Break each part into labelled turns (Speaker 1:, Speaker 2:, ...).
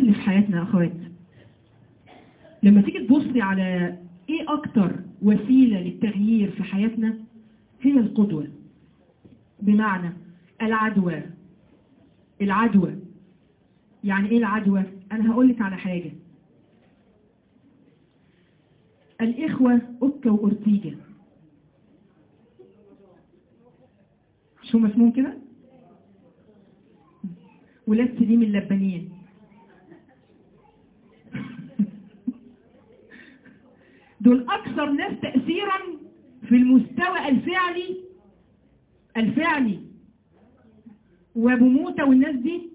Speaker 1: اللي في حياتنا يا اخوات لما تيجي تبصي على ايه اكتر وسيلة للتغيير في حياتنا هي القدوة بمعنى العدوى العدوى يعني ايه العدوى انا هقول لك على حاجة الاخوة اوكا واورتيجا شو مسموم كده ولاد سليم اللبانيين دول اكثر ناس تأثيرا في المستوى الفعلي الفعلي وابو موتى والناس دي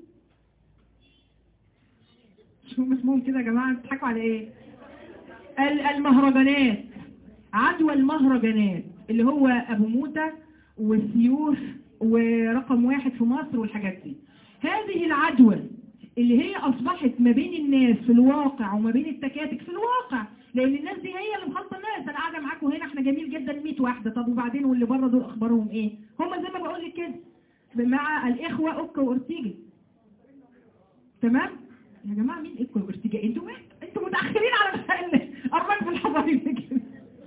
Speaker 1: شو اسمهم كده يا جماعة بتضحكوا على ايه ال- المهرجانات عدوى المهرجانات اللي هو ابو موتى والسيوف ورقم واحد في مصر والحاجات دي هذه العدوى اللي هي اصبحت ما بين الناس في الواقع وما بين التكاتك في الواقع لان الناس دي هي اللي مخلطه الناس انا قاعده معاكم هنا احنا جميل جدا 100 واحده طب وبعدين واللي بره دول اخبارهم ايه هم زي ما بقول لك كده مع الاخوه اوكا واورتيجا تمام يا جماعه مين اوكا واورتيجا انتوا انتوا متاخرين على مسائل اربعه في الحضاري كده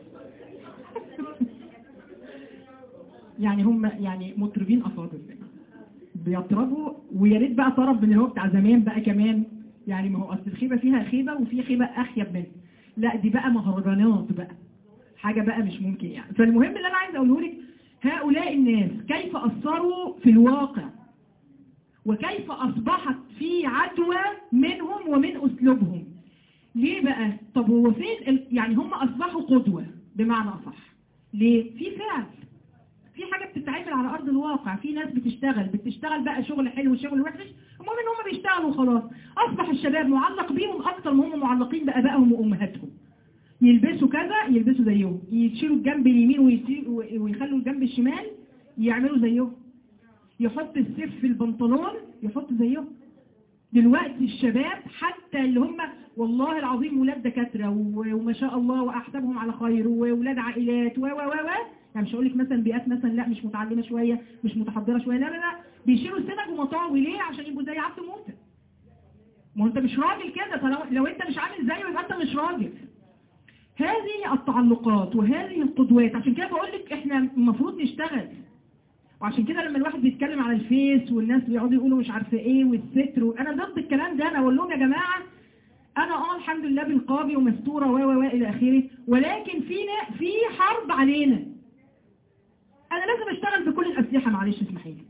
Speaker 1: يعني هم يعني مطربين افاضل بيطربوا ويا ريت بقى طرب من اللي هو بتاع زمان بقى كمان يعني ما هو اصل الخيبه فيها خيبه وفي خيبه اخيب منها لا دي بقى مهرجانات بقى حاجه بقى مش ممكن يعني فالمهم اللي انا عايز اقوله لك هؤلاء الناس كيف اثروا في الواقع وكيف اصبحت في عدوى منهم ومن اسلوبهم ليه بقى طب هو فين ال- يعني هم اصبحوا قدوه بمعنى اصح ليه في فعل في حاجة بتتعمل على أرض الواقع في ناس بتشتغل بتشتغل بقى شغل حلو وشغل وحش المهم ان هم بيشتغلوا خلاص أصبح الشباب معلق بيهم أكتر ما هم معلقين بآبائهم وأمهاتهم يلبسوا كذا يلبسوا زيهم يشيلوا الجنب اليمين ويسي- ويخلوا الجنب الشمال يعملوا زيهم يحط السيف في البنطلون يحط زيهم دلوقتي الشباب حتى اللي هم والله العظيم ولاد دكاترة و- وما شاء الله وأحسبهم على خير وولاد عائلات و و و و يعني مش هقول لك مثلا بيئات مثلا لا مش متعلمة شوية مش متحضرة شوية لا لا لا بيشيلوا السنج ومطاوي ليه عشان يبقوا زي عبد موتى ما هو انت مش راجل كده فلو لو انت مش عامل زيه يبقى انت مش راجل هذه التعلقات وهذه القدوات عشان كده بقول لك احنا المفروض نشتغل وعشان كده لما الواحد بيتكلم على الفيس والناس بيقعدوا يقولوا مش عارفه ايه والستر و- انا ضد الكلام ده انا اقول لهم يا جماعه انا اه الحمد لله بنقابي ومستوره و و و الى اخره ولكن في نا- في حرب علينا انا لازم اشتغل بكل الاسلحه معلش اسمحي لي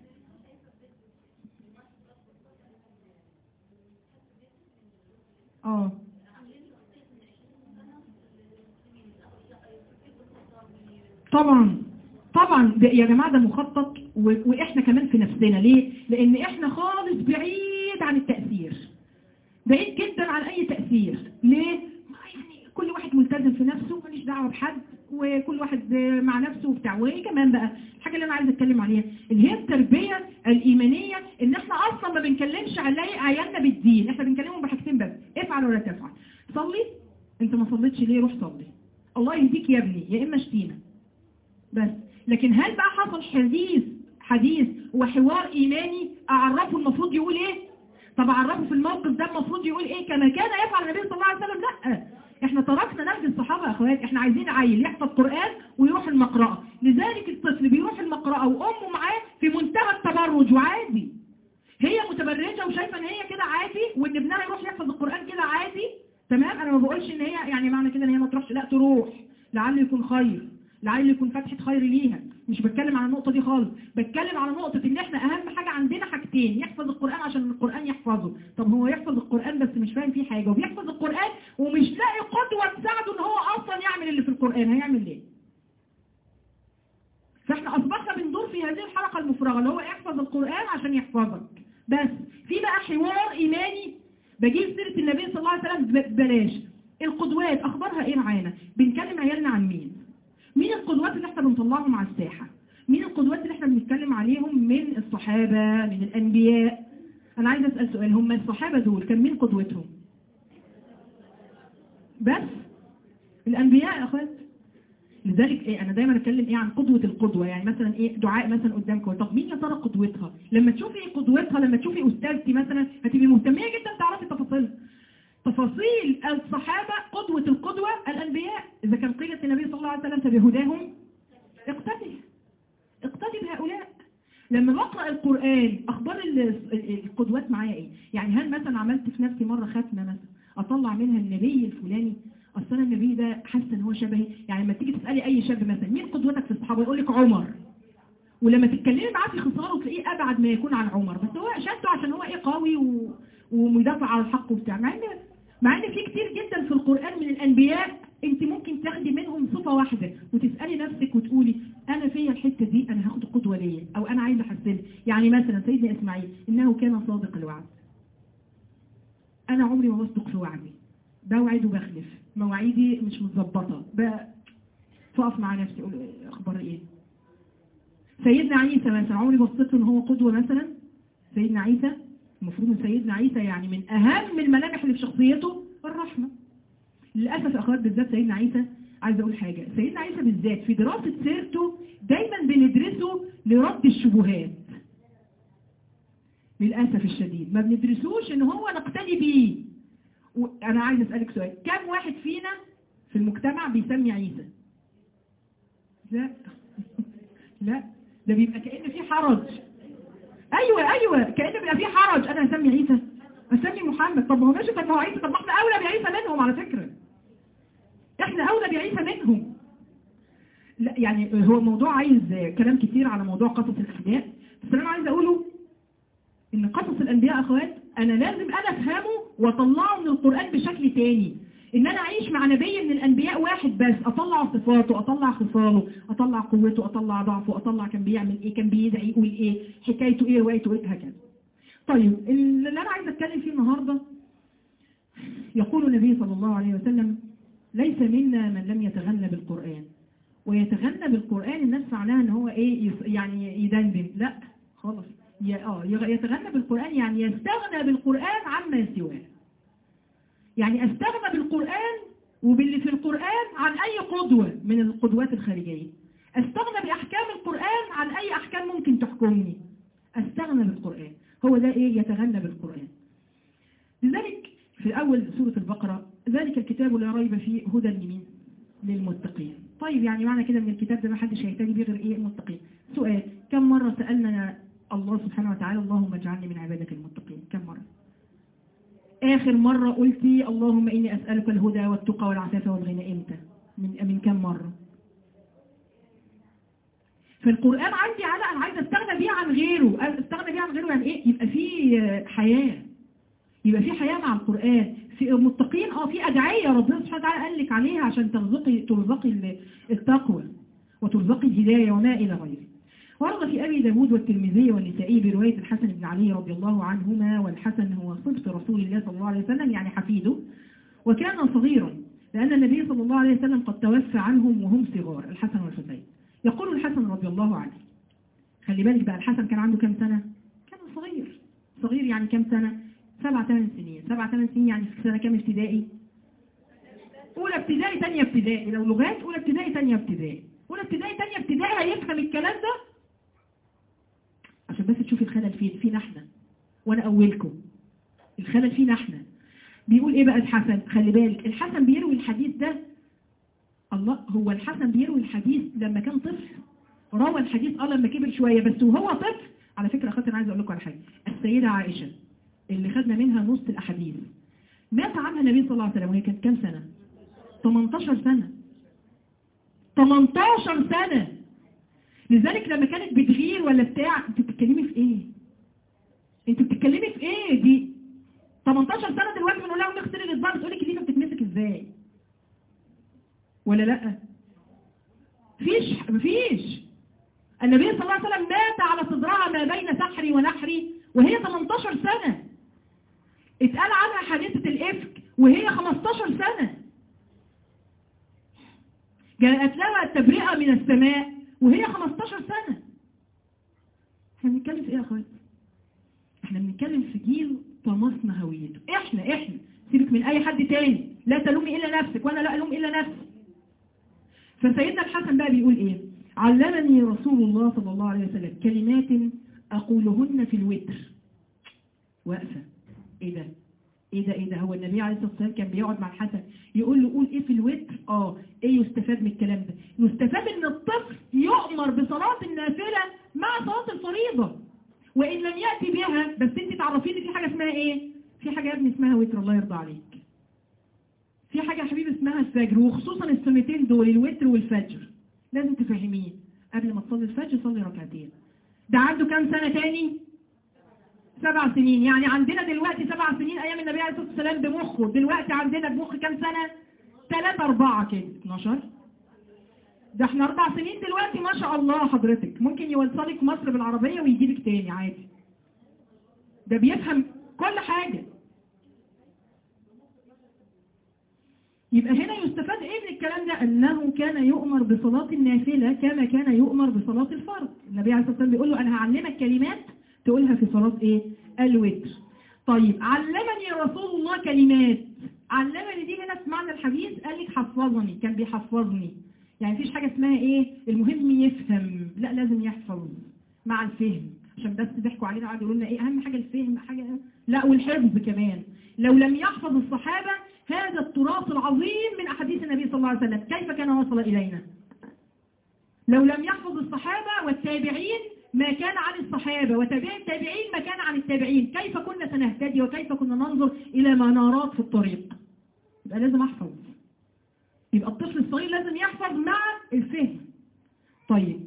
Speaker 1: اه طبعا طبعا ده يا جماعة ده مخطط و- واحنا كمان في نفسنا ليه لان احنا خالص بعيد عن التأثير بعيد جدا عن اي تأثير ليه ما يعني كل واحد ملتزم في نفسه ماليش دعوة بحد وكل واحد مع نفسه وبتاع وايه كمان بقى الحاجة اللي انا عايزه اتكلم عليها اللي هي التربية الايمانية ان احنا اصلا ما بنكلمش على عيالنا بالدين احنا بنكلمهم بحاجتين بس افعل ولا تفعل صلي انت ما صليتش ليه روح صلي الله يهديك يا ابني يا اما شتيمه بس لكن هل بقى حصل حديث حديث وحوار إيماني أعرفه المفروض يقول إيه طب أعرفه في الموقف ده المفروض يقول إيه كما كان يفعل النبي صلى الله عليه وسلم لا احنا تركنا نهج الصحابة يا أخوات احنا عايزين عيل يحفظ قرآن ويروح المقرأة لذلك الطفل بيروح المقرأة وأمه معاه في منتهى التبرج وعادي هي متبرجة وشايفة ان هي كده عادي وان ابنها يروح يحفظ القرآن كده عادي تمام انا ما بقولش ان هي يعني معنى كده ان هي ما تروحش لا تروح لعل يكون خير لعل يكون فتحة خير ليها مش بتكلم على النقطة دي خالص بتكلم على نقطة ان احنا اهم حاجة عندنا حاجتين يحفظ القرآن عشان القرآن يحفظه طب هو يحفظ القرآن بس مش فاهم فيه حاجة وبيحفظ القرآن ومش لاقي قدوة تساعده ان هو اصلا يعمل اللي في القرآن هيعمل ليه فاحنا اصبحنا بندور في هذه الحلقة المفرغة اللي هو يحفظ القرآن عشان يحفظك بس في بقى حوار ايماني بجيب سيرة النبي صلى الله عليه وسلم ببلاش القدوات اخبارها ايه معانا بنكلم عيالنا عن مين مين القدوات اللي احنا بنطلعهم على الساحة مين القدوات اللي احنا بنتكلم عليهم من الصحابة من الانبياء انا عايز اسأل سؤال هم الصحابة دول كان مين قدوتهم بس الانبياء يا اخوات لذلك ايه انا دايما اتكلم ايه عن قدوة القدوة يعني مثلا ايه دعاء مثلا قدامك طب مين يا ترى قدوتها لما تشوفي قدوتها لما تشوفي استاذتي مثلا هتبقي مهتمية جدا تعرفي تفاصيلها تفاصيل الصحابة قدوة القدوة الأنبياء إذا كان قيلت النبي صلى الله عليه وسلم فبهداهم اقتدي اقتدي بهؤلاء لما بقرأ القرآن أخبار القدوات معايا إيه يعني هل مثلا عملت في نفسي مرة ختمة مثلا أطلع منها النبي الفلاني أصلا النبي ده حاسة إن هو شبهي يعني لما تيجي تسألي أي شاب مثلا مين قدوتك في الصحابة يقول لك عمر ولما تتكلمي معاه في خصاله تلاقيه أبعد ما يكون عن عمر بس هو شده عشان هو إيه قوي و... ومدافع على الحق وبتاع مع إن مع إن في كتير جدا في القرآن من الأنبياء أنت ممكن تاخدي منهم صفة واحدة وتسألي نفسك وتقولي أنا فيا الحتة دي أنا هاخد قدوة ليا أو أنا عايزة أحسن يعني مثلا سيدنا إسماعيل إنه كان صادق الوعد أنا عمري ما بصدق في وعدي بوعد وبخلف مواعيدي مش متظبطة فأقف مع نفسي أقول أخبار إيه سيدنا عيسى مثلا عمري بصيت له إن هو قدوة مثلا سيدنا عيسى المفروض ان سيدنا عيسى يعني من أهم الملامح اللي في شخصيته الرحمة للأسف أخوات بالذات سيدنا عيسى عايز أقول حاجة سيدنا عيسى بالذات في دراسة سيرته دايما بندرسه لرد الشبهات للأسف الشديد ما بندرسوش ان هو نقتدي بيه أنا عايز أسألك سؤال كم واحد فينا في المجتمع بيسمي عيسى لا لا ده بيبقى كأن في حرج ايوه ايوه كأن بيبقى في حرج انا هسمي عيسى اسمي محمد طب ما هو ماشي طب ما هو عيسى طب ما احنا اولى بعيسى منهم على فكرة احنا اولى بعيسى منهم لا يعني هو الموضوع عايز كلام كتير على موضوع قصص الاحداث بس انا عايز اقوله ان قصص الانبياء اخوات انا لازم انا افهمه واطلعه من القرآن بشكل تاني ان انا اعيش مع نبي من الانبياء واحد بس اطلع صفاته اطلع خصاله اطلع قوته اطلع ضعفه اطلع كان بيعمل ايه كان بيدعي يقول ايه حكايته ايه روايته ايه هكذا طيب اللي انا عايز اتكلم فيه النهاردة يقول النبي صلى الله عليه وسلم ليس منا من لم يتغنى بالقرآن ويتغنى بالقرآن الناس معناها ان هو ايه يعني يدندن لا خالص اه يتغنى بالقرآن يعني يستغنى بالقرآن عما سواه يعني استغنى بالقرآن وباللي في القرآن عن أي قدوة من القدوات الخارجية استغنى بأحكام القرآن عن أي أحكام ممكن تحكمني استغنى بالقرآن هو ده إيه يتغنى بالقرآن لذلك في أول سورة البقرة ذلك الكتاب لا ريب فيه هدى لمين للمتقين طيب يعني معنى كده ان الكتاب ده ما حدش هيهتدي بيه غير ايه المتقين سؤال كم مرة سألنا الله سبحانه وتعالى اللهم اجعلني من عبادك المتقين كم مرة آخر مرة قلتي اللهم إني أسألك الهدى والتقى والعفاف والغنى إمتى من, من كم مرة فالقرآن عندي على أنا عايزة استغنى بيه عن غيره استغنى بيه عن غيره يعني إيه يبقى في حياة يبقى في حياة مع القرآن في المتقين اه في أدعية ربنا سبحانه وتعالى قال لك عليها عشان ترزقي ترزقي التقوى وترزقي الهداية وما إلى غيره ورد في أبي داود والترمذي والنسائي برواية الحسن بن علي رضي الله عنهما والحسن هو صبت رسول الله صلى الله عليه وسلم يعني حفيده وكان صغيرا لأن النبي صلى الله عليه وسلم قد توفى عنهم وهم صغار الحسن والحسين يقول الحسن رضي الله عنه خلي بالك بقى الحسن كان عنده كم سنة كان صغير صغير يعني كم سنة سبع ثمان سنين سبع ثمان سنين يعني في سنة كم ابتدائي أولى ابتدائي ثانية ابتدائي لو لغات أولى ابتدائي ثانية ابتدائي أولى ابتدائي ثانية ابتدائي هيفهم الكلام ده عشان بس تشوفي الخلل فين فينا احنا وانا اولكم الخلل فينا احنا بيقول ايه بقى الحسن خلي بالك الحسن بيروي الحديث ده الله هو الحسن بيروي الحديث لما كان طفل روى الحديث اه لما كبر شوية بس وهو طفل على فكرة اخواتي انا عايز اقول لكم على حاجة السيدة عائشة اللي خدنا منها نص الاحاديث مات عنها النبي صلى الله عليه وسلم وهي كانت كام سنة 18 سنة 18 سنة لذلك لما كانت بتغير ولا بتاع انت بتتكلمي في ايه انت بتتكلمي في ايه دي 18 سنة دلوقتي بنقول لها اغسلي الاطباق بتقولي كلمة بتتمسك ازاي ولا لا مفيش مفيش النبي صلى الله عليه وسلم مات على صدرها ما بين سحري ونحري وهي 18 سنة اتقال عنها حادثة الافك وهي 15 سنة جاءت لها التبرئة من السماء وهي 15 سنة احنا بنتكلم في ايه يا اخوات احنا بنتكلم في جيل طمسنا هويته احنا احنا سيبك من اي حد تاني لا تلومي الا نفسك وانا لا الوم الا نفسي فسيدنا الحسن بقى بيقول ايه علمني رسول الله صلى الله عليه وسلم كلمات اقولهن في الوتر واقفة ايه ده ايه ده ايه ده هو النبي عليه الصلاه والسلام كان بيقعد مع الحسن يقول له قول ايه في الوتر اه ايه يستفاد من الكلام ده يستفاد ان الطفل يؤمر بصلاه النافله مع صلاه الفريضه وان لم ياتي بها بس انت تعرفين ان في حاجه اسمها ايه في حاجه يا ابني اسمها وتر الله يرضى عليك في حاجه يا حبيبي اسمها الفجر وخصوصا السنتين دول الوتر والفجر لازم تفهميه قبل ما تصلي الفجر صلي ركعتين ده عنده كام سنه تاني سبع سنين يعني عندنا دلوقتي سبع سنين ايام النبي عليه الصلاه والسلام بمخه دلوقتي عندنا بمخ كام سنه ثلاثة أربعة كده 12 ده احنا أربع سنين دلوقتي ما شاء الله حضرتك ممكن يوصلك مصر بالعربية ويجيبك تاني عادي ده بيفهم كل حاجة يبقى هنا يستفاد ايه من الكلام ده انه كان يؤمر بصلاة النافلة كما كان يؤمر بصلاة الفرض النبي عليه الصلاة والسلام بيقول له انا هعلمك كلمات تقولها في صلاة ايه الوتر طيب علمني رسول الله كلمات علمني دي هنا في معنى الحديث قال لك حفظني كان بيحفظني يعني مفيش حاجة اسمها ايه المهم يفهم لا لازم يحفظ مع الفهم عشان بس ضحكوا علينا قعدوا يقولوا لنا ايه اهم حاجة الفهم حاجة لا والحفظ كمان لو لم يحفظ الصحابة هذا التراث العظيم من احاديث النبي صلى الله عليه وسلم كيف كان وصل الينا لو لم يحفظ الصحابة والتابعين ما كان عن الصحابة وتابعين التابعين ما كان عن التابعين كيف كنا سنهتدي وكيف كنا ننظر إلى منارات في الطريق يبقى لازم أحفظ يبقى الطفل الصغير لازم يحفظ مع الفهم طيب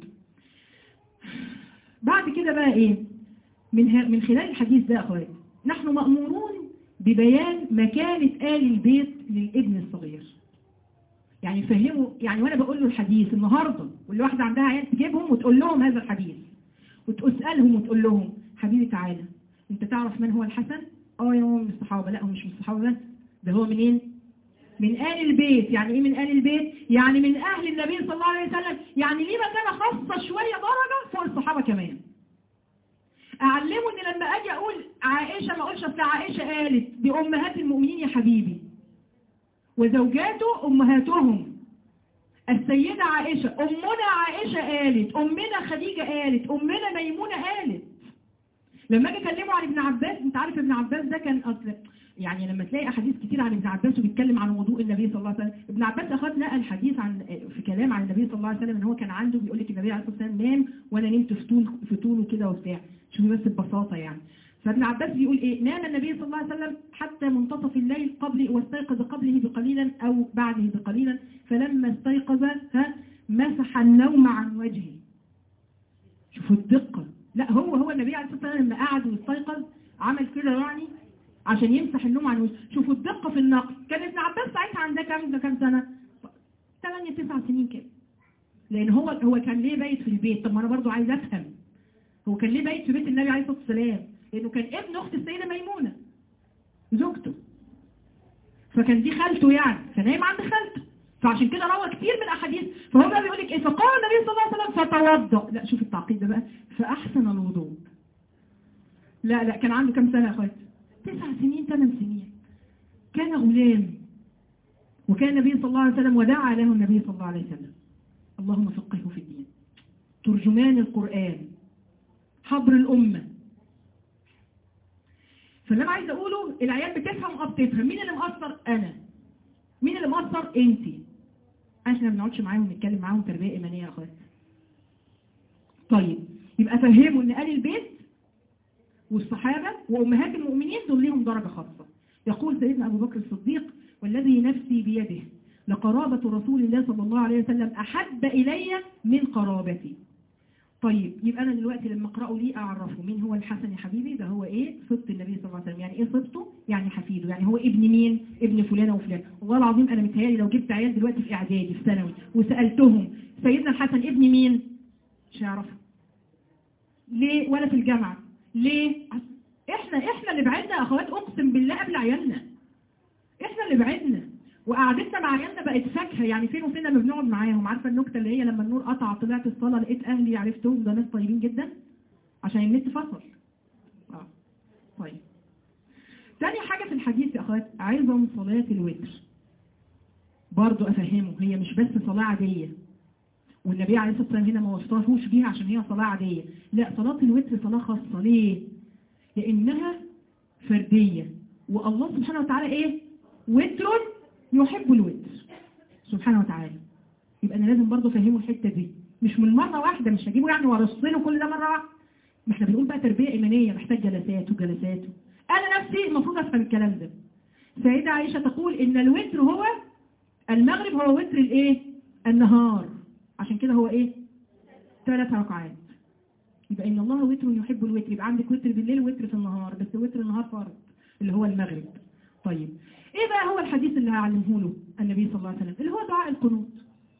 Speaker 1: بعد كده بقى إيه من, من خلال الحديث ده أخواتي نحن مأمورون ببيان مكانة آل البيت للابن الصغير يعني فهموا يعني وانا بقول له الحديث النهارده واللي واحده عندها عيال تجيبهم وتقول لهم هذا الحديث وتسالهم وتقول لهم حبيبي تعالى انت تعرف من هو الحسن اه يا ماما من الصحابه لا هو مش من الصحابه بس ده هو منين من آل البيت يعني ايه من آل البيت يعني من اهل النبي صلى الله عليه وسلم يعني ليه مكانه خاصه شويه درجه فوق الصحابه كمان اعلمه ان لما اجي اقول عائشه ما اقولش اصل عائشه قالت دي امهات المؤمنين يا حبيبي وزوجاته أمهاتهم السيدة عائشة أمنا عائشة قالت أمنا خديجة قالت أمنا ميمونة قالت لما اجي اكلمه عن ابن عباس انت عارف ابن عباس ده كان أصل يعني لما تلاقي احاديث كتير عن ابن عباس وبيتكلم عن وضوء النبي صلى الله عليه وسلم ابن عباس اخذ نقل حديث عن في كلام عن النبي صلى الله عليه وسلم ان هو كان عنده بيقول لك النبي عليه الصلاه والسلام نام وانا نمت في طول في طوله كده وبتاع شوفي بس ببساطه يعني فابن عباس بيقول ايه نام النبي صلى الله عليه وسلم حتى منتصف الليل قبل واستيقظ قبله بقليلا او بعده بقليلا فلما استيقظ ها مسح النوم عن وجهه شوفوا الدقة لا هو هو النبي عليه الصلاة والسلام لما قعد واستيقظ عمل كده يعني عشان يمسح النوم عن وجهه شوفوا الدقة في النقل كان ابن عباس ساعتها عنده كام كام سنة 8 9 سنين كده لان هو هو كان ليه بايت في البيت طب ما انا برضو عايز افهم هو كان ليه بايت في بيت النبي عليه الصلاة والسلام لأنه كان ابن أخت السيدة ميمونة زوجته فكان دي خالته يعني فنايم عند خالته فعشان كده روى كتير من أحاديث فهو بقى بيقول لك إيه فقال النبي صلى الله عليه وسلم فتوضأ لا شوف التعقيد ده بقى فأحسن الوضوء لا لا كان عنده كام سنة يا أخواتي تسع سنين ثمان سنين كان غلام وكان النبي صلى الله عليه وسلم ودعا له النبي صلى الله عليه وسلم اللهم فقهه في الدين ترجمان القرآن حبر الأمة فاللي انا عايز اقوله العيال بتفهم اه بتفهم مين اللي مقصر انا مين اللي مقصر انت احنا ما بنقعدش معاهم نتكلم معاهم تربيه ايمانيه يا اخوات طيب يبقى فهموا ان ال البيت والصحابه وامهات المؤمنين دول ليهم درجه خاصه يقول سيدنا ابو بكر الصديق والذي نفسي بيده لقرابه رسول الله صلى الله عليه وسلم احب الي من قرابتي طيب يبقى أنا دلوقتي لما أقرأه ليه أعرفه مين هو الحسن يا حبيبي ده هو إيه صبت النبي صلى الله عليه وسلم يعني إيه صبته يعني حفيده يعني هو ابن مين ابن فلانة وفلان والله العظيم أنا متهيألي لو جبت عيال دلوقتي في إعدادي في ثانوي وسألتهم سيدنا الحسن ابن مين مش هيعرفوا ليه ولا في الجامعة ليه إحنا إحنا اللي بعدنا أخوات أقسم بالله قبل عيالنا إحنا اللي بعدنا وقعدتنا مع عيالنا بقت فاكهه يعني فين وفين لما بنقعد معاهم عارفه النكته اللي هي لما النور قطع طلعت الصلاه لقيت اهلي عرفتهم ده ناس طيبين جدا عشان النت فصل اه طيب تاني حاجه في الحديث يا اخوات عظم صلاه الوتر برضو افهمه هي مش بس صلاه عاديه والنبي عليه الصلاه والسلام هنا ما وصفهوش بيها عشان هي صلاه عاديه لا صلاه الوتر صلاه خاصه ليه لانها فرديه والله سبحانه وتعالى ايه وتر يحب الوتر سبحانه وتعالى يبقى انا لازم برضه افهمه الحته دي مش من مره واحده مش هجيبه يعني وارصله كل ده مره واحده ما احنا بنقول بقى تربيه ايمانيه محتاج جلسات وجلسات انا نفسي المفروض افهم الكلام ده سيدة عائشة تقول ان الوتر هو المغرب هو وتر الايه النهار عشان كده هو ايه ثلاث ركعات يبقى ان الله وتر يحب الوتر يبقى عندك وتر بالليل ووتر في النهار بس وتر النهار فرض اللي هو المغرب طيب ايه بقى هو الحديث اللي هعلمه له النبي صلى الله عليه وسلم اللي هو دعاء القنوت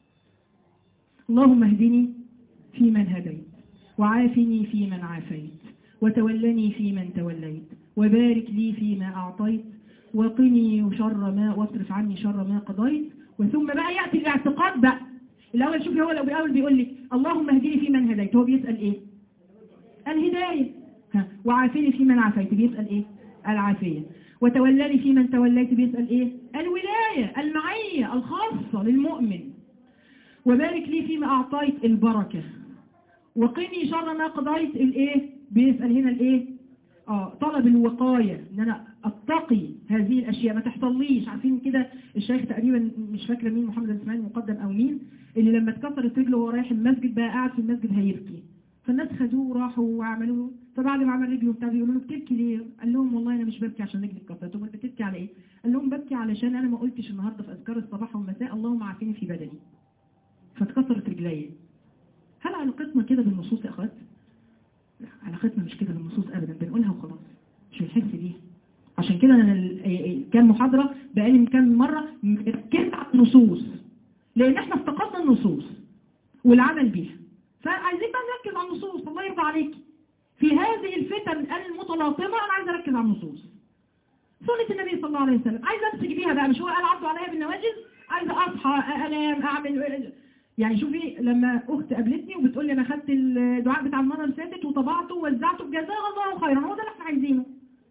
Speaker 1: اللهم اهدني فيمن هديت وعافني فيمن عافيت وتولني فيمن توليت وبارك لي فيما أعطيت وقني شر ما واصرف عني شر ما قضيت وثم بقى يأتي الاعتقاد بقى الأول شوفي هو لو بيقول بيقول لي اللهم اهدني فيمن هديت هو بيسأل ايه الهداية ها وعافني فيمن عافيت بيسأل ايه العافية وتولني فيمن توليت بيسأل ايه الولاية المعية الخاصة للمؤمن وبارك لي فيما أعطيت البركة وقني شر ما قضيت الايه بيسأل هنا الايه اه طلب الوقاية ان انا اتقي هذه الاشياء ما تحصليش عارفين كده الشيخ تقريبا مش فاكرة مين محمد الاسماعيلي مقدم او مين اللي لما اتكسرت رجله وهو رايح المسجد بقى قاعد في المسجد هيبكي فالناس خدوه وراحوا وعملوا له فبعد ما عمل رجله بتاع بيقولوا له بتبكي ليه قال لهم والله انا مش ببكي عشان رجلي اتكسرت امال بتبكي على ايه قال لهم ببكي علشان انا ما قلتش النهارده في اذكار الصباح والمساء اللهم عافيني في بدني فاتكسرت رجلي هل علاقتنا كده بالنصوص يا اخوات لا علاقتنا مش كده بالنصوص ابدا بنقولها وخلاص مش بنحس بيها عشان كده انا ال- كام محاضرة بقالي من كام مرة ركزت على النصوص لان احنا افتقدنا النصوص والعمل بيها فعايزين بقى نركز على النصوص الله يرضى عليك في هذه الفتن المتلاطمة انا عايز اركز على النصوص سنة النبي صلى الله عليه وسلم عايز امسك بيها بقى مش هو قال عضوا عليها بالنواجذ عايز اصحى انام اعمل يعني شوفي لما اخت قابلتني وبتقول لي انا خدت الدعاء بتاع المره اللي فاتت وطبعته ووزعته بجزاها الله خيرا هو ده اللي احنا عايزينه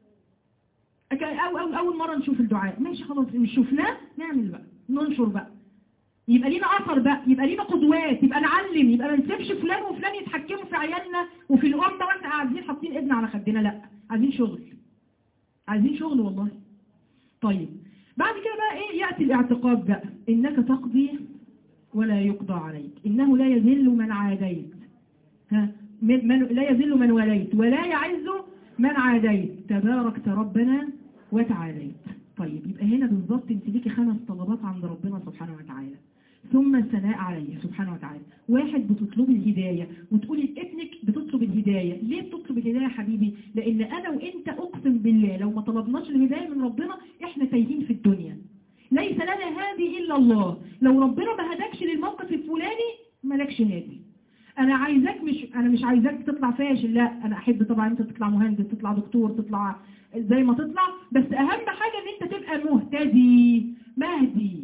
Speaker 1: أك- أو أو أول مرة نشوف الدعاء ماشي خلاص مش شفناه نعمل بقى ننشر بقى يبقى لينا أثر بقى يبقى لينا قدوات يبقى نعلم يبقى ما نسيبش فلان وفلان يتحكموا في عيالنا وفي الأمة واحنا قاعدين حاطين ايدنا على خدنا لا عايزين شغل عايزين شغل والله طيب بعد كده بقى ايه يأتي الاعتقاد بقى انك تقضي ولا يقضى عليك انه لا يذل من عاديت ها من من لا يذل من وليت ولا يعز من عاديت تباركت ربنا وتعاليت طيب يبقى هنا بالظبط انت ليكي خمس طلبات عند ربنا سبحانه وتعالى ثم الثناء عليه سبحانه وتعالى واحد بتطلبي الهداية وتقولي لابنك بتطلب الهداية ليه بتطلب الهداية يا حبيبي لان انا وانت اقسم بالله لو ما طلبناش الهداية من ربنا احنا تايهين في الدنيا ليس لنا هذه الا الله لو ربنا ما هداكش للموقف الفلاني مالكش نادي انا عايزاك مش انا مش عايزاك تطلع فاشل لا انا احب طبعا انت تطلع مهندس تطلع دكتور تطلع زي ما تطلع بس اهم حاجة ان انت تبقى مهتدي مهدي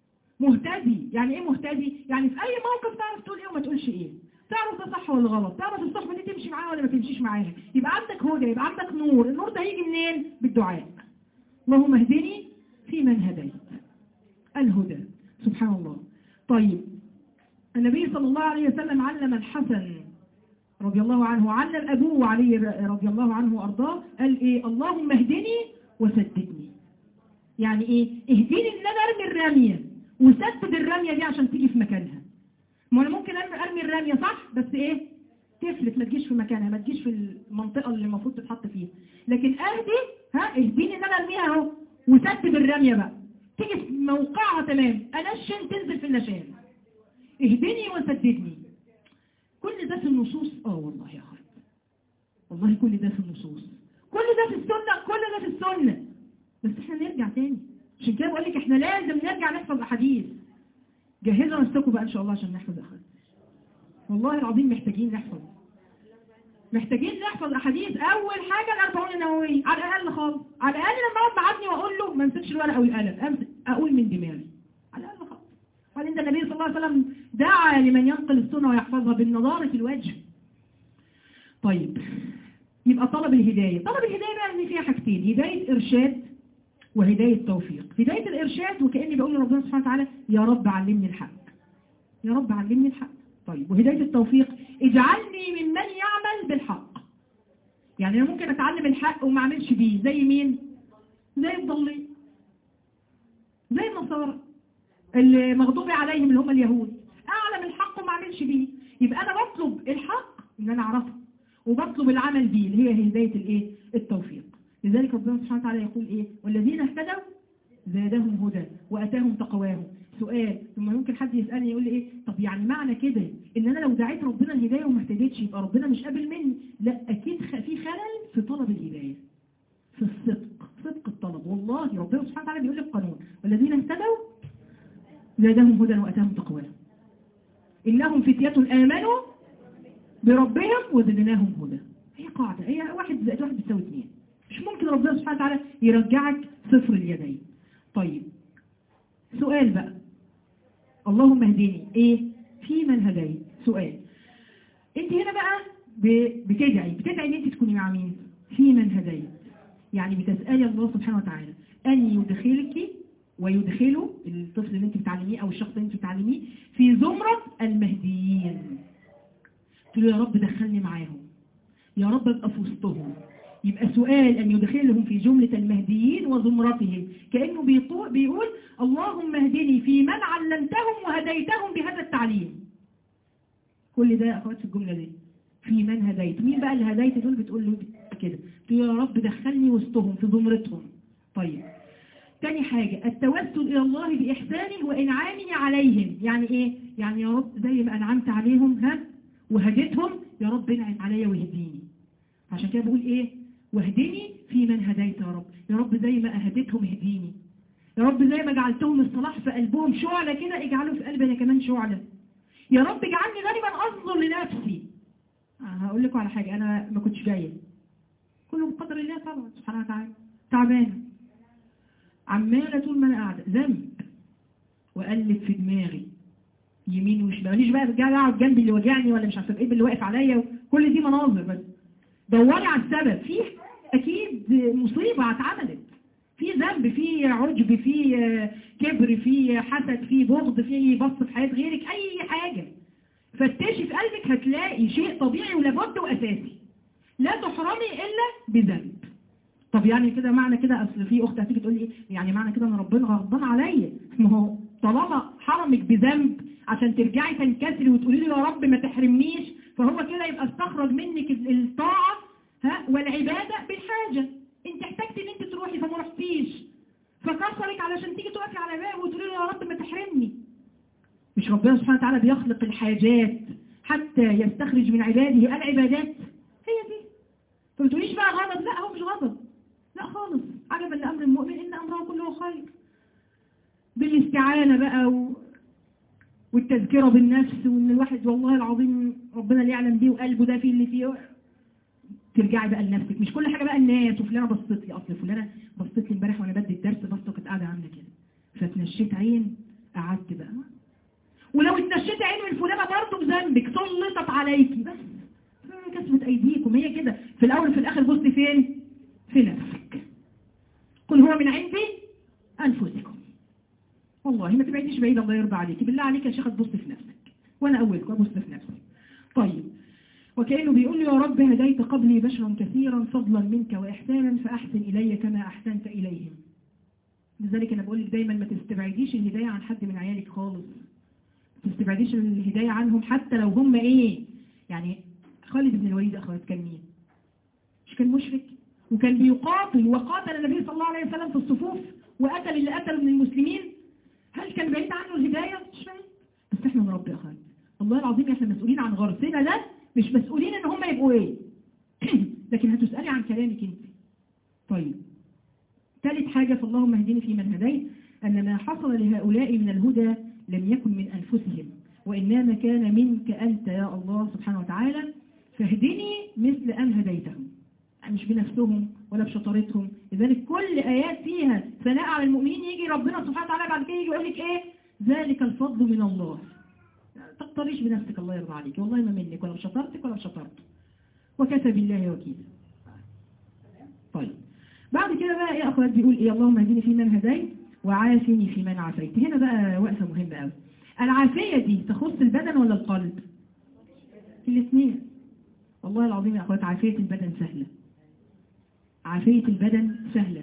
Speaker 1: مهتدي يعني ايه مهتدي يعني في اي موقف تعرف تقول ايه وما تقولش ايه تعرف ده صح ولا غلط تعرف الصحبة دي تمشي معاها ولا ما تمشيش معاها يبقى عندك هدى يبقى عندك نور النور ده هيجي منين بالدعاء اللهم اهدني في من هديت الهدى سبحان الله طيب النبي صلى الله عليه وسلم علم الحسن رضي الله عنه علم أبوه علي رضي الله عنه وأرضاه قال إيه اللهم اهدني وسددني يعني إيه اهديني إن أنا أرمي الرمية وسدد الرمية دي عشان تيجي في مكانها ما أنا ممكن أرمي, أرمي الرمية صح بس إيه تفلت ما تجيش في مكانها ما تجيش في المنطقة اللي المفروض تتحط فيها لكن أهدي ها اهديني إن أنا أرميها أهو وسدد الرمية بقى تيجي في موقعها تمام أنشن تنزل في النشان اهدني وسددني كل ده في النصوص اه والله يا اخي والله كل ده في النصوص كل ده في السنة كل ده في السنة بس احنا نرجع تاني عشان كده بقول لك احنا لازم نرجع نحفظ احاديث جهزوا نفسكم بقى ان شاء الله عشان نحفظ احاديث والله العظيم محتاجين نحفظ محتاجين نحفظ احاديث اول حاجة الاربعون النووية على الاقل خالص على الاقل لما اقعد معادني واقول له ما امسكش الورقه والقلم امسك اقول من دماغي على الاقل خالص وبعدين ده النبي صلى الله عليه وسلم دعا لمن ينقل السنة ويحفظها بالنظارة الوجه طيب يبقى طلب الهداية طلب الهداية بقى ان فيها حاجتين هداية إرشاد وهداية توفيق هداية الإرشاد وكأني بقول لربنا سبحانه وتعالى يا رب علمني الحق يا رب علمني الحق طيب وهداية التوفيق اجعلني ممن يعمل بالحق يعني أنا ممكن أتعلم الحق وما أعملش بيه زي مين زي الضالين زي النصارى اللي مغضوب عليهم اللي هم اليهود اعلم الحق وما اعملش بيه يبقى انا بطلب الحق ان انا اعرفه وبطلب العمل بيه اللي هي هدايه الايه التوفيق لذلك ربنا سبحانه وتعالى يقول ايه والذين اهتدوا زادهم هدى واتاهم تقواهم سؤال ثم ممكن حد يسالني يقول لي ايه طب يعني معنى كده ان انا لو دعيت ربنا الهدايه وما اهتديتش يبقى ربنا مش قابل مني لا اكيد خ- في خلل في طلب الهدايه في الصدق صدق الطلب والله ربنا سبحانه وتعالى بيقول لك قانون والذين اهتدوا زادهم هدى واتاهم تقواهم انهم فتية امنوا بربهم وزدناهم هدى هي قاعدة هي واحد زائد واحد بتساوي اثنين مش ممكن ربنا سبحانه وتعالى يرجعك صفر اليدين طيب سؤال بقى اللهم اهديني ايه في من هديت سؤال انت هنا بقى ب- بتدعي بتدعي ان انت تكوني مع مين في من هديت يعني بتسألي الله سبحانه وتعالى ان يدخلك ويدخله الطفل اللي انت بتعلميه او الشخص اللي انت بتعلميه في زمرة المهديين تقول يا رب دخلني معاهم يا رب ابقى في وسطهم يبقى سؤال أن يدخلهم في جملة المهديين وزمرتهم كأنه بيطو- بيقول اللهم اهدني في من علمتهم وهديتهم بهذا التعليم كل ده يا أخوات في الجملة دي في من هديت مين بقى اللي هديت دول بتقول له كده تقول يا رب دخلني وسطهم في زمرتهم طيب تاني حاجة التوسل إلى الله بإحسانه وإنعامه عليهم يعني إيه؟ يعني يا رب زي ما أنعمت عليهم ها وهديتهم يا رب انعم عليا واهديني عشان كده بقول إيه؟ واهدني في من هديت يا رب يا رب زي ما أهديتهم اهديني يا رب زي ما جعلتهم الصلاح في قلبهم شعلة كده اجعله في قلبي أنا كمان شعلة يا رب اجعلني دايما أنظر لنفسي آه، هقول لكم على حاجة أنا ما كنتش جاية كله بقدر الله طبعا سبحانه وتعالى تعبانة عمالة طول ما أنا قاعدة ذنب وأقلب في دماغي يمين وشمال ماليش بقى رجاله اقعد جنبي اللي وجعني ولا مش عارفه ايه اللي واقف عليا كل دي مناظر بس دوري على السبب في اكيد مصيبه اتعملت في ذنب في عجب في آه، كبر في حسد في بغض في بص في حياه غيرك اي حاجه فتشي في قلبك هتلاقي شيء طبيعي ولابد واساسي لا تحرمي الا بذنب طب يعني كده معنى كده اصل في اخت هتيجي تقول لي ايه يعني معنى كده ان ربنا غضبان عليا ما هو طالما حرمك بذنب عشان ترجعي تنكسري وتقولي له يا رب ما تحرمنيش فهو كده يبقى استخرج منك الطاعه ها والعباده بالحاجه انت احتجتي ان انت تروحي فما رحتيش فكسرك علشان تيجي تقفي على بابه وتقولي له يا رب ما تحرمني مش ربنا سبحانه وتعالى بيخلق الحاجات حتى يستخرج من عباده العبادات هي دي فما تقوليش بقى غضب لا هو مش غضب لا خالص عجبا لأمر المؤمن إن أمره كله خير بالاستعانة بقى و... والتذكرة بالنفس وإن الواحد والله العظيم ربنا اللي يعلم بيه وقلبه ده فيه اللي فيه ترجعي بقى لنفسك مش كل حاجة بقى الناس وفلانة بصت لي أصل فلانة بصت لي امبارح وأنا بدي الدرس بصت كانت قاعدة عاملة كده فتنشيت عين قعدت بقى ولو اتنشيت عين من فلانة برضه بذنبك سلطت عليكي بس كسبت أيديكم هي كده في الأول وفي الآخر بصي فين في نفسك قل هو من عندي أنفسكم والله ما تبعديش بعيد الله يرضى عليك بالله عليك يا شيخ تبص في نفسك وأنا أولك أبص في نفسي طيب وكأنه بيقول لي يا رب هديت قبلي بشرا كثيرا فضلا منك وإحسانا فأحسن إلي كما أحسنت إليهم لذلك أنا بقول لك دايما ما تستبعديش الهداية عن حد من عيالك خالص ما تستبعديش الهداية عنهم حتى لو هم إيه يعني خالد بن الوليد أخوات كان مين مش كان مشرك وكان بيقاتل وقاتل النبي صلى الله عليه وسلم في الصفوف وقتل اللي قتلوا من المسلمين هل كان بعيد عنه الهداية؟ مش بعيد بس احنا نربي يا خالد والله العظيم احنا مسؤولين عن غرسنا ده مش مسؤولين ان هم يبقوا ايه لكن هتسألي عن كلامك انت طيب ثالث حاجة فاللهم اهدني في من هديت أن ما حصل لهؤلاء من الهدى لم يكن من أنفسهم وإنما كان منك أنت يا الله سبحانه وتعالى فاهدني مثل أن هديتهم مش بنفسهم ولا بشطارتهم لذلك كل آيات فيها ثناء على المؤمنين يجي ربنا سبحانه وتعالى بعد كده يجي يقول لك إيه ذلك الفضل من الله تقتريش بنفسك الله يرضى عليك والله ما منك ولا بشطارتك ولا بشطارته وكفى بالله وكيلا طيب بعد كده بقى ايه اخوات بيقول ايه اللهم اهدني في من هديت وعافني في من عافيت هنا بقى وقفه مهمه قوي العافيه دي تخص البدن ولا القلب الاثنين والله العظيم يا اخوات عافيه البدن سهله عافيه البدن سهله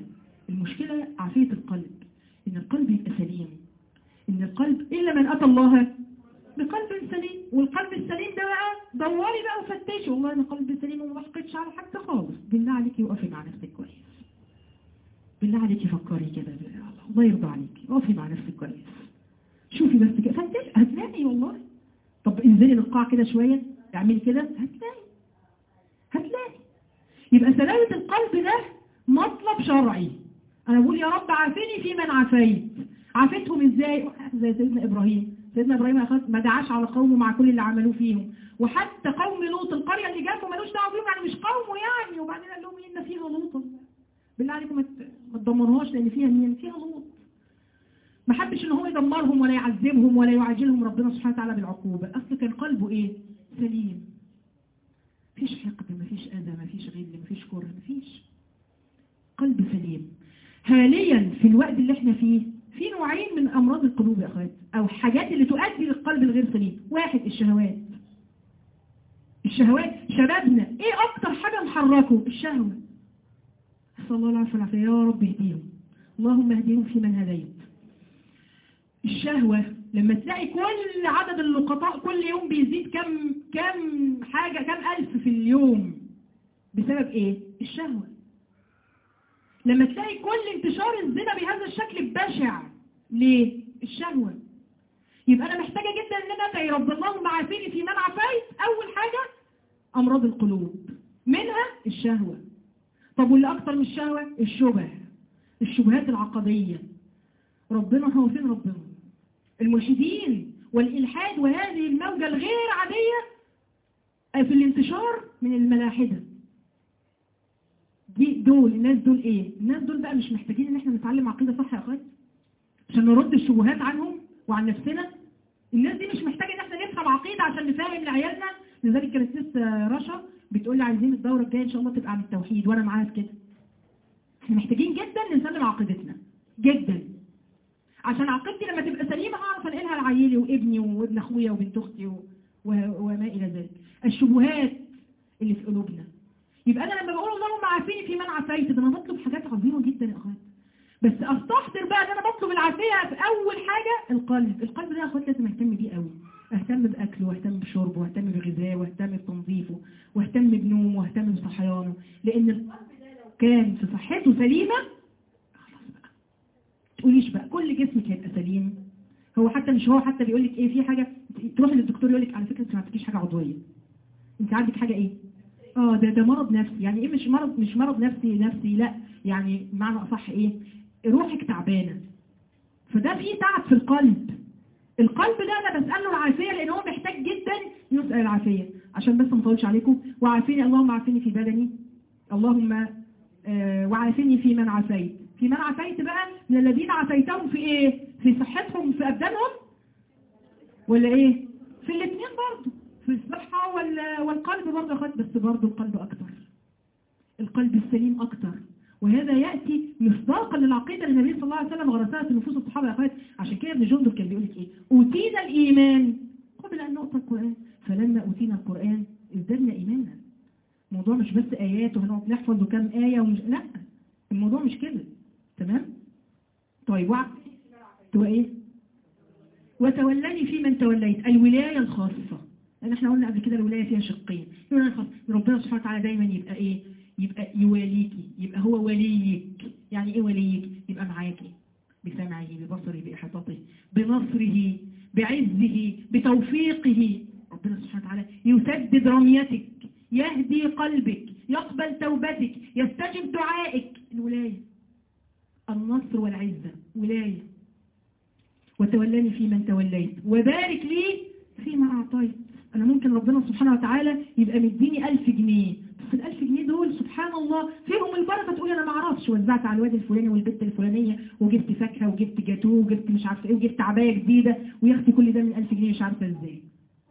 Speaker 1: المشكلة عافية القلب ان القلب يبقى سليم ان القلب الا من اتى الله بقلب سليم والقلب السليم ده بقى دوري بقى وفتشي والله انا قلبي سليم وما بحقدش على حد خالص بالله عليكي وقفي مع نفسك كويس بالله عليكي فكري كده الله يرضى عليكي وقفي مع نفسك كويس شوفي بس كده فتش هتلاقي والله طب انزلي للقاع كده شوية اعملي كده هتلاقي هتلاقي يبقى سلامة القلب ده مطلب شرعي انا بقول يا رب عافني في من عافيت عافتهم ازاي زي سيدنا ابراهيم سيدنا ابراهيم اخذ ما دعاش على قومه مع كل اللي عملوه فيهم وحتى قوم لوط القريه اللي جنبه ملوش دعوه بيهم يعني مش قومه يعني وبعدين قال لهم ان فيها لوط بالله عليكم ما تدمروهاش لان فيها مين فيها لوط ما حبش ان هو يدمرهم ولا يعذبهم ولا يعاجلهم ربنا سبحانه وتعالى بالعقوبه اصل كان قلبه ايه سليم مفيش حقد مفيش اذى مفيش غل مفيش كره مفيش قلب سليم حاليا في الوقت اللي احنا فيه في نوعين من امراض القلوب يا اخوات او حاجات اللي تؤدي للقلب الغير سليم واحد الشهوات الشهوات شبابنا ايه اكتر حاجة محركه الشهوة صلى الله عليه وسلم يا رب اهديهم اللهم اهديهم في من هديت الشهوة لما تلاقي كل عدد اللقطاء كل يوم بيزيد كم كم حاجة كم ألف في اليوم بسبب ايه الشهوة لما تلاقي كل انتشار الزنا بهذا الشكل البشع ليه الشهوة يبقى أنا محتاجة جدا أن أنا أدعي رب اللهم عافيني في من عافيت أول حاجة أمراض القلوب منها الشهوة طب واللي أكتر من الشهوة الشبه الشبهات العقدية ربنا هو فين ربنا المرشدين والإلحاد وهذه الموجة الغير عادية في الانتشار من الملاحدة دي دول الناس دول ايه الناس دول بقى مش محتاجين ان احنا نتعلم عقيدة صح يا اخوات عشان نرد الشبهات عنهم وعن نفسنا الناس دي مش محتاجة ان احنا نفهم عقيدة عشان نفهم لعيالنا لذلك كانت لسه رشا بتقول لي عايزين الدورة الجاية ان شاء الله تبقى عن التوحيد وانا معاها في كده احنا محتاجين جدا نسلم عقيدتنا جدا عشان عقيدتي لما تبقى سليمة هعرف انقلها لعيالي وابني وابن اخويا وبنت اختي و... و... وما الى ذلك الشبهات اللي في قلوبنا يبقى انا لما بقول اللهم عافيني في من عافيت ده انا بطلب حاجات عظيمة جدا يا اخوات بس استحضر بقى ان انا بطلب العافية في اول حاجة القلب القلب ده يا اخوات لازم اهتم بيه قوي اهتم باكله واهتم بشربه واهتم بغذائه واهتم بتنظيفه واهتم بنومه واهتم بصحيانه لان القلب ده لو كان في صحته سليمة خلاص بقى تقوليش بقى كل جسمك هيبقى سليم هو حتى مش هو حتى بيقول لك ايه في حاجة تروح للدكتور يقول لك على فكرة انت ما عندكيش حاجة عضوية انت عندك حاجة ايه اه ده ده مرض نفسي يعني ايه مش مرض مش مرض نفسي نفسي لا يعني معنى اصح ايه روحك تعبانة فده فيه تعب في القلب القلب ده انا بسأله العافية لان هو محتاج جدا يسأل العافية عشان بس ما اطولش عليكم وعافيني اللهم عافيني في بدني اللهم آه وعافيني في من عافيت في من عافيت بقى من الذين عافيتهم في ايه في صحتهم في ابدانهم ولا ايه في الاثنين برضه في الصحة والقلب برضه أخذت بس برضه القلب أكتر القلب السليم أكتر وهذا يأتي مصداقا للعقيدة النبي صلى الله عليه وسلم غرسها في نفوس الصحابة يا أخوات عشان كده ابن جندب كان بيقول لك إيه أوتينا الإيمان قبل أن نؤتى القرآن فلما أوتينا القرآن ازددنا إيمانا الموضوع مش بس آيات وهنقعد نحفظ كام آية ومش لا الموضوع مش كده تمام طيب وع تو إيه وتولني في من توليت الولاية الخاصة لأن احنا قلنا قبل كده الولاية فيها شقين ربنا سبحانه وتعالى دايما يبقى ايه يبقى يواليكي يبقى هو وليك يعني ايه وليك يبقى معاكي بسمعه ببصره بإحاطته بنصره بعزه بتوفيقه ربنا سبحانه وتعالى يسدد رميتك يهدي قلبك يقبل توبتك يستجب دعائك الولاية النصر والعزة ولاية وتولاني في من توليت وبارك لي فيما أعطيت أنا ممكن ربنا سبحانه وتعالى يبقى مديني ألف جنيه بس الألف جنيه دول سبحان الله فيهم البركة تقول أنا ما أعرفش وزعت على الواد الفلاني والبنت الفلانية وجبت فاكهة وجبت جاتوه وجبت مش عارفة إيه وجبت عباية جديدة وياخدي كل ده من ألف جنيه مش عارفة إزاي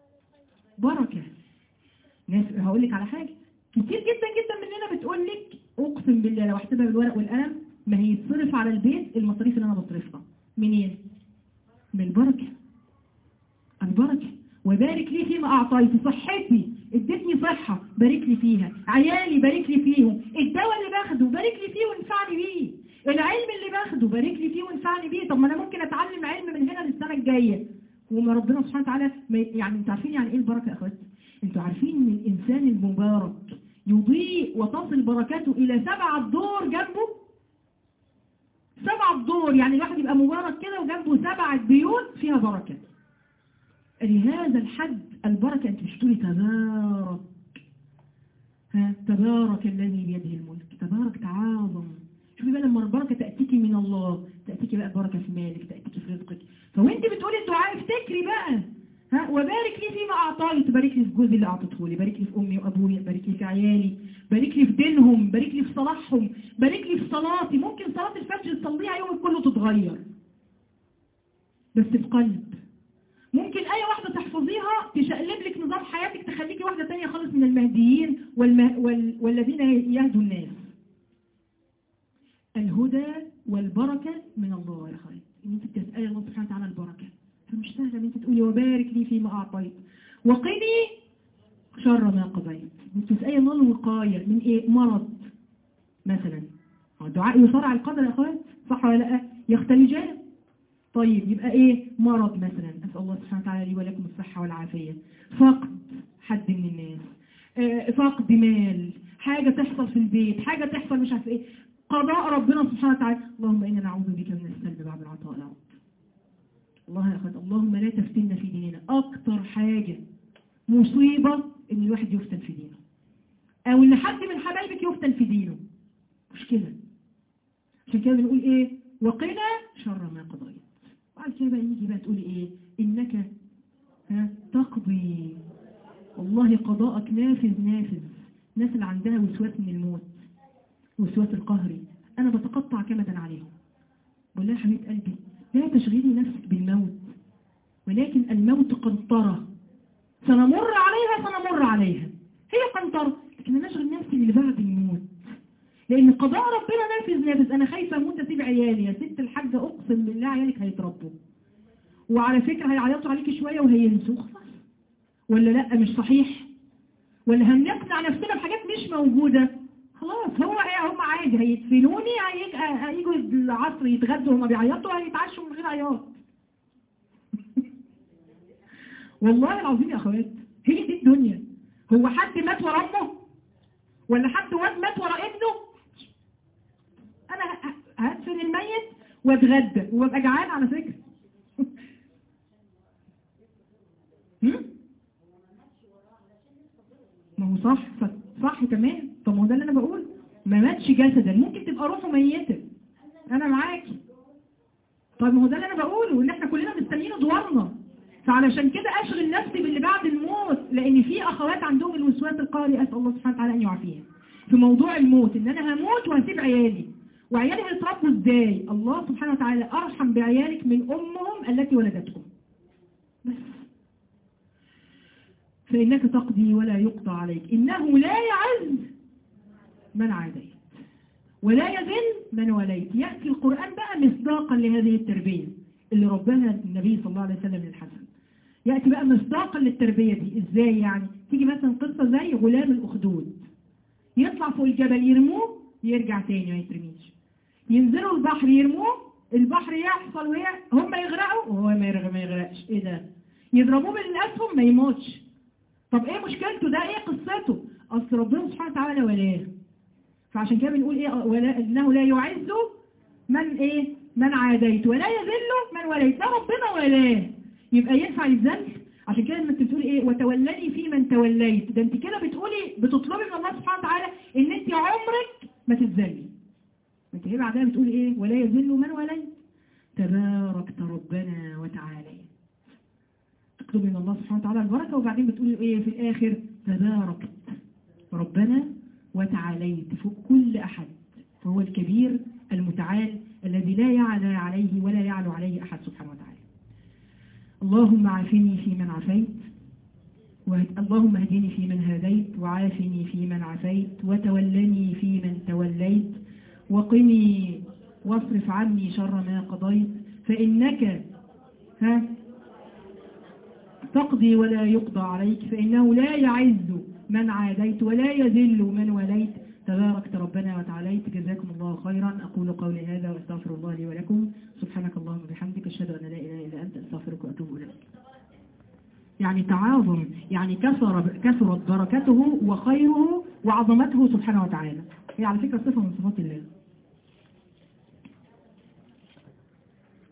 Speaker 1: بركة ناس هقول لك على حاجة كتير جدا جدا مننا بتقول لك أقسم بالله لو احسبها بالورق والقلم ما هي يتصرف على البيت المصاريف اللي أنا بصرفها منين؟ من البركة البركة وبارك لي فيما أعطيت صحتي ادتني صحة بارك لي فيها عيالي بارك لي فيهم الدواء اللي باخده بارك لي فيه وانفعني بيه العلم اللي باخده بارك لي فيه وانفعني بيه طب ما انا ممكن اتعلم علم من هنا للسنه الجايه وما ربنا سبحانه وتعالى يعني انتوا عارفين يعني ايه البركه يا اخوات انتوا عارفين ان الانسان المبارك يضيء وتصل بركاته الى سبعة دور جنبه سبعة دور يعني الواحد يبقى مبارك كده وجنبه سبعة بيوت فيها بركة لهذا الحد البركة انت مش تقولي تبارك ها تبارك الذي بيده الملك تبارك تعاظم شوفي بقى لما البركة تأتيكي من الله تأتيكي بقى بركة في مالك تأتيكي في رزقك فوانت بتقولي الدعاء افتكري بقى ها وبارك لي فيما أعطيت بارك لي في جوزي اللي أعطيته لي بارك لي في أمي وأبويا بارك لي في عيالي بارك لي في دينهم بارك لي في صلاحهم بارك لي في صلاتي ممكن صلاة الفجر تصليها يومك كله تتغير بس بقلب ممكن آية واحدة تحفظيها تشقلب لك نظام حياتك تخليكي واحدة تانية خالص من المهديين والم... وال... والذين يهدوا الناس الهدى والبركة من الله يا خالد ان انت تسألي الله سبحانه وتعالى البركة فمش سهلة ان انت تقولي وبارك لي فيما أعطيت وقني شر ما قضيت انت تسألي الله الوقاية من ايه مرض مثلا الدعاء يصارع القدر يا اخوات صح ولا لا يختلجان طيب يبقى ايه مرض مثلا اسال الله سبحانه وتعالى لي ولكم الصحه والعافيه فقد حد من الناس آه فقد مال حاجه تحصل في البيت حاجه تحصل مش عارف ايه قضاء ربنا سبحانه وتعالى اللهم انا نعوذ بك من السلب بعد العطاء العوض الله يا اخوات اللهم لا تفتنا في ديننا اكتر حاجه مصيبه ان الواحد يفتن في دينه او ان حد من حبايبك يفتن في دينه مشكله عشان كده بنقول ايه وقنا شر ما قضيت وبعد كده بقى يجي بقى تقولي ايه انك ها تقضي والله قضاءك نافذ نافذ الناس اللي عندها وسواس من الموت وسواس القهري انا بتقطع كمدا عليهم بقول لها يا حبيبه قلبي لا تشغلي نفسك بالموت ولكن الموت قنطرة سنمر عليها سنمر عليها هي قنطرة لكن انا اشغل نفسي اللي بعد الموت لان قضاء ربنا نافذ نافذ انا خايفه اموت اسيب عيالي يا ست الحاجه اقسم بالله عيالك هيتربوا وعلى فكره هيعيطوا عليكي شويه وهينسوا خلاص ولا لا مش صحيح ولا هنقنع نفسنا بحاجات مش موجوده خلاص هو ايه هم عادي هيدفنوني هيجوا العصر يتغدوا وهم بيعيطوا هيتعشوا من غير عياط والله العظيم يا اخوات هي دي الدنيا هو حد مات ورا امه ولا حد مات ورا ابنه انا هدفن الميت واتغدى وابقى جعان على فكرة ما هو صح صح تمام طب ما هو ده اللي انا بقول ما ماتش جسدا ممكن تبقى روحه ميتة انا معاكي طب ما هو ده اللي انا بقوله ان احنا كلنا مستنيين ادوارنا فعلشان كده اشغل نفسي باللي بعد الموت لان في اخوات عندهم الوسواس القهري اسال الله سبحانه وتعالى ان يعافيها في موضوع الموت ان انا هموت وهسيب عيالي وعيالي هيتربوا ازاي الله سبحانه وتعالى ارحم بعيالك من امهم التي ولدتهم بس فانك تقضي ولا يقضى عليك انه لا يعز من عاديت ولا يذل من وليت يأتي القرآن بقى مصداقا لهذه التربية اللي ربنا النبي صلى الله عليه وسلم للحسن يأتي بقى مصداقا للتربية دي ازاي يعني تيجي مثلا قصة زي غلام الأخدود يطلع فوق الجبل يرموه يرجع تاني ما يترميش ينزلوا البحر يرموه البحر يحصل وهي هم يغرقوا وهو ما يغرق ما يغرقش ايه ده يضربوه بالاسهم ما يموتش طب ايه مشكلته ده ايه قصته اصل ربنا سبحانه وتعالى ولاه فعشان كده بنقول ايه ولا انه لا يعز من ايه من عاديت ولا يذل من وليت ده ربنا ولاه يبقى ينفع يذل عشان كده لما انت بتقولي ايه وتولني في من توليت ده انت كده بتقولي بتطلبي من الله سبحانه وتعالى ان انت عمرك ما تتذلي انت هي بعدها بتقولي ايه ولا يذل من وليت تباركت ربنا وتعالى تطلبي من الله سبحانه وتعالى البركه وبعدين بتقولي ايه في الاخر تباركت ربنا وتعاليت فوق كل أحد فهو الكبير المتعال الذي لا يعلى عليه ولا يعلو عليه أحد سبحانه وتعالى اللهم عافني في من عافيت اللهم اهدني في من هديت وعافني في من عافيت وتولني في من توليت وقني واصرف عني شر ما قضيت فإنك ها تقضي ولا يقضى عليك فإنه لا يعز من عاديت ولا يذل من وليت تباركت ربنا وتعاليت جزاكم الله خيرا أقول قولي هذا وأستغفر الله لي ولكم سبحانك اللهم وبحمدك أشهد أن لا إله إلا أنت أستغفرك وأتوب إليك يعني تعاظم يعني كثر كثرت بركته وخيره وعظمته سبحانه وتعالى هي على فكرة صفة من صفات الله